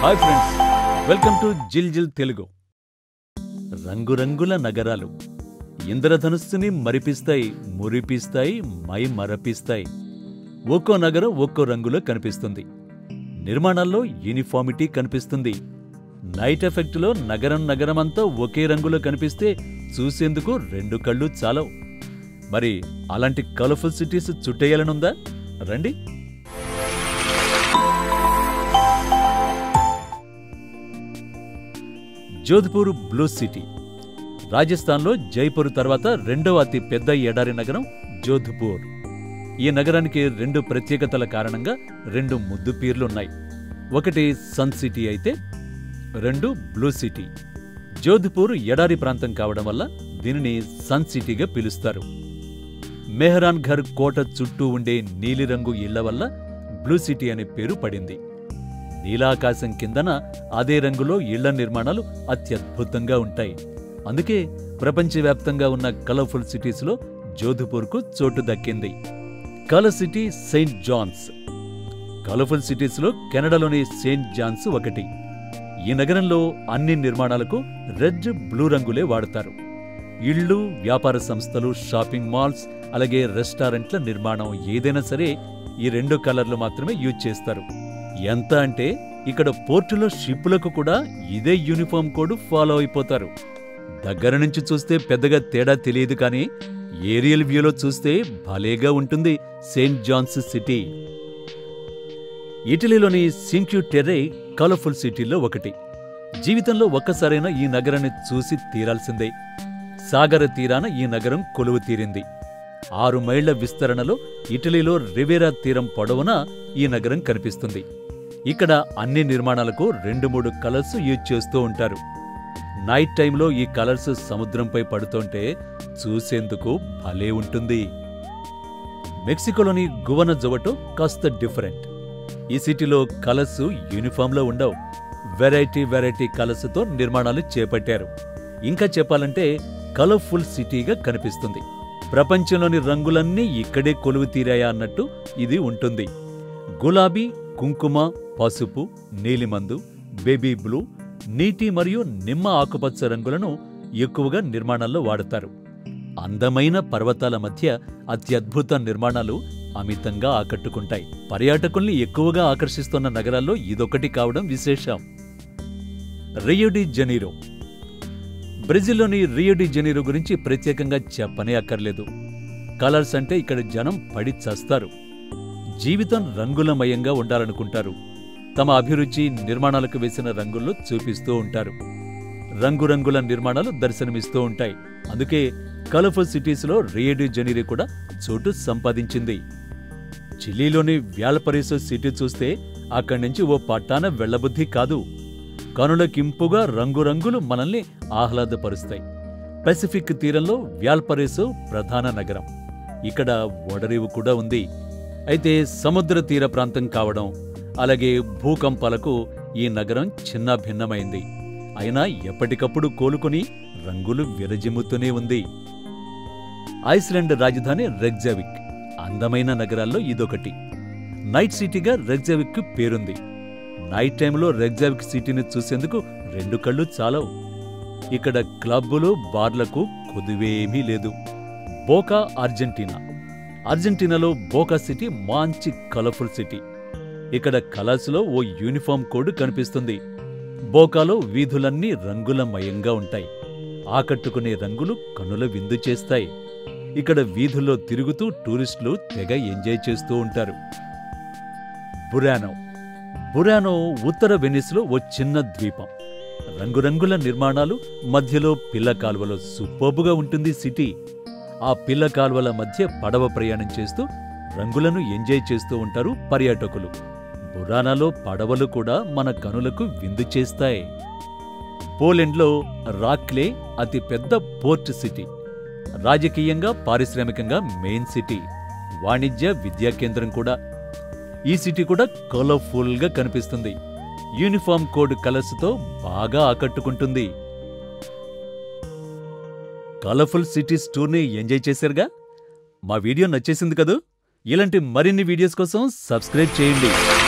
hi friends welcome to జిల్ జిల్ తెలుగు రంగురంగుల నగరాలు ఇంద్రధనుస్సుని మరిపిస్తాయి మురిపిస్తాయి మై మరపిస్తాయి ఒక్కో నగరం ఒక్కో రంగులో కనిపిస్తుంది నిర్మాణాల్లో యూనిఫామిటీ కనిపిస్తుంది నైట్ ఎఫెక్ట్లో నగరం నగరమంతా ఒకే రంగులో కనిపిస్తే చూసేందుకు రెండు కళ్ళు చాలవు మరి అలాంటి కలర్ఫుల్ సిటీస్ చుట్టేయాలనుందా రండి జోధ్పూర్ బ్లూ సిటీ రాజస్థాన్లో జైపూర్ తర్వాత రెండవ అతి పెద్ద ఎడారి నగరం జోధ్పూర్ ఈ నగరానికి రెండు ప్రత్యేకతల కారణంగా రెండు ముద్దు పీర్లున్నాయి ఒకటి సన్ సిటీ అయితే రెండు బ్లూ సిటీ జోధ్పూర్ ఎడారి ప్రాంతం కావడం వల్ల దీనిని సన్ సిటీగా పిలుస్తారు మెహరాన్ ఘర్ కోట చుట్టూ ఉండే నీలిరంగు ఇళ్ల వల్ల బ్లూ సిటీ అనే పేరు పడింది నీలాకాశం కిందన అదే రంగులో ఇళ్ల నిర్మాణాలు అత్యద్భుతంగా ఉంటాయి అందుకే ప్రపంచవ్యాప్తంగా ఉన్న కలర్ఫుల్ సిటీస్లో జోధ్పూర్కు చోటు దక్కింది colour city Saint John's colourful సిటీస్లో కెనడాలోని సెయింట్ జాన్స్ ఒకటి ఈ నగరంలో అన్ని నిర్మాణాలకు రెడ్ బ్లూ రంగులే వాడతారు ఇళ్ళు వ్యాపార సంస్థలు షాపింగ్ మాల్స్ అలాగే రెస్టారెంట్ల నిర్మాణం ఏదైనా సరే ఈ రెండు కలర్లు మాత్రమే యూజ్ చేస్తారు ఎంత అంటే ఇక్కడ పోర్టులో షిప్పులకు కూడా ఇదే యూనిఫామ్ కోడ్ ఫాలో అయిపోతారు దగ్గర నుంచి చూస్తే పెద్దగా తేడా తెలియదు కానీ ఏరియల్ వ్యూలో చూస్తే భలేగా ఉంటుంది సెయింట్ జాన్స్ సిటీ ఇటలీలోని సింక్యూ టెర్రే కలర్ఫుల్ సిటీల్లో ఒకటి జీవితంలో ఒక్కసారైనా ఈ నగరాన్ని చూసి తీరాల్సిందే సాగర తీరాన ఈ నగరం కొలువు తీరింది ఆరు మైళ్ల విస్తరణలో ఇటలీలో రివేరా తీరం పొడవునా ఈ నగరం కనిపిస్తుంది ఇక్కడ అన్ని నిర్మాణాలకు రెండు మూడు కలర్స్ యూజ్ చేస్తూ ఉంటారు నైట్ టైంలో ఈ కలర్స్ సముద్రంపై పడుతుంటే చూసేందుకు భలే ఉంటుంది మెక్సికోలోని గువన జొవటో కాస్త డిఫరెంట్ ఈ సిటీలో కలర్స్ యూనిఫామ్లో ఉండవు వెరైటీ వెరైటీ కలర్స్తో నిర్మాణాలు చేపట్టారు ఇంకా చెప్పాలంటే కలర్ఫుల్ సిటీగా కనిపిస్తుంది ప్రపంచంలోని రంగులన్నీ ఇక్కడే కొలువు తీరాయా అన్నట్టు ఇది ఉంటుంది గులాబీ కుంకుమ పసుపు నీలిమందు బేబీ బ్లూ నీటి మరియు నిమ్మ ఆకుపచ్చ రంగులను ఎక్కువగా నిర్మాణాల్లో వాడతారు అందమైన పర్వతాల మధ్య అత్యద్భుత నిర్మాణాలు అమితంగా ఆకట్టుకుంటాయి పర్యాటకుల్ని ఎక్కువగా ఆకర్షిస్తున్న నగరాల్లో ఇదొకటి కావడం విశేషం రియోడి జనీరో బ్రెజిల్లోని రియోడి జనీరో గురించి ప్రత్యేకంగా చెప్పనే అక్కర్లేదు కలర్స్ అంటే ఇక్కడ జనం పడి చస్తారు జీవితం రంగులమయంగా ఉండాలనుకుంటారు తమ అభిరుచి నిర్మాణాలకు వేసిన రంగుల్లో చూపిస్తూ ఉంటారు రంగురంగుల నిర్మాణాలు దర్శనమిస్తూ ఉంటాయి అందుకే కలర్ఫుల్ సిటీస్లో రియోడి జనీరో కూడా చోటు సంపాదించింది చిలీలోని వ్యాల్పరీసో సిటీ చూస్తే అక్కడి నుంచి ఓ పట్టాన వెళ్లబుద్ధి కాదు కనులకింపుగా రంగురంగులు మనల్ని ఆహ్లాదపరుస్తాయి పెసిఫిక్ తీరంలో వ్యాల్పరేసో ప్రధాన నగరం ఇక్కడ ఓడరేవు కూడా ఉంది అయితే సముద్ర తీర ప్రాంతం కావడం అలాగే భూకంపాలకు ఈ నగరం చిన్న భిన్నమైంది అయినా ఎప్పటికప్పుడు కోలుకొని రంగులు విరజిమ్ముతూనే ఉంది ఐస్లాండ్ రాజధాని రెగ్జావిక్ అందమైన నగరాల్లో ఇదొకటి నైట్ సిటీగా రెగ్జావిక్ పేరుంది నైట్ టైంలో రెగ్జావిక్ సిటీని చూసేందుకు రెండు కళ్ళు చాలవు ఇక్కడ క్లబ్బులు బార్లకు కొదువేమీ లేదు బోకా అర్జెంటీనా అర్జెంటీనాలో బోకా సిటీ మంచి కలర్ఫుల్ సిటీ ఇక్కడ కలర్స్లో ఓ యూనిఫామ్ కోడ్ కనిపిస్తుంది బోకాలో వీధులన్నీ రంగులమయంగా ఉంటాయి ఆకట్టుకునే రంగులు కనుల విందు చేస్తాయి ఇక్కడ వీధుల్లో తిరుగుతూ టూరిస్టులు తెగ ఎంజాయ్ చేస్తూ ఉంటారు బురానో బురానో ఉత్తర వెనిస్లో ఓ చిన్న ద్వీపం రంగురంగుల నిర్మాణాలు మధ్యలో పిల్ల కాలువలో సూపర్బుగా ఉంటుంది సిటీ ఆ పిల్ల కాలువల మధ్య పడవ ప్రయాణం చేస్తూ రంగులను ఎంజాయ్ చేస్తూ ఉంటారు పర్యాటకులు బురానాలో పడవలు కూడా మన కనులకు విందు చేస్తాయి పోలెండ్లో రాక్లే అతి పెద్ద పోర్ట్ సిటీ రాజకీయంగా పారిశ్రామికంగా మెయిన్ సిటీ వాణిజ్య విద్యా కేంద్రం కూడా ఈ సిటీ కూడా కలర్ఫుల్గా కనిపిస్తుంది యూనిఫామ్ కోడ్ కలర్స్తో బాగా ఆకట్టుకుంటుంది కలర్ఫుల్ సిటీస్ టూర్ని ఎంజాయ్ చేశారుగా మా వీడియో నచ్చేసింది కదూ ఇలాంటి మరిన్ని వీడియోస్ కోసం సబ్స్క్రైబ్ చేయండి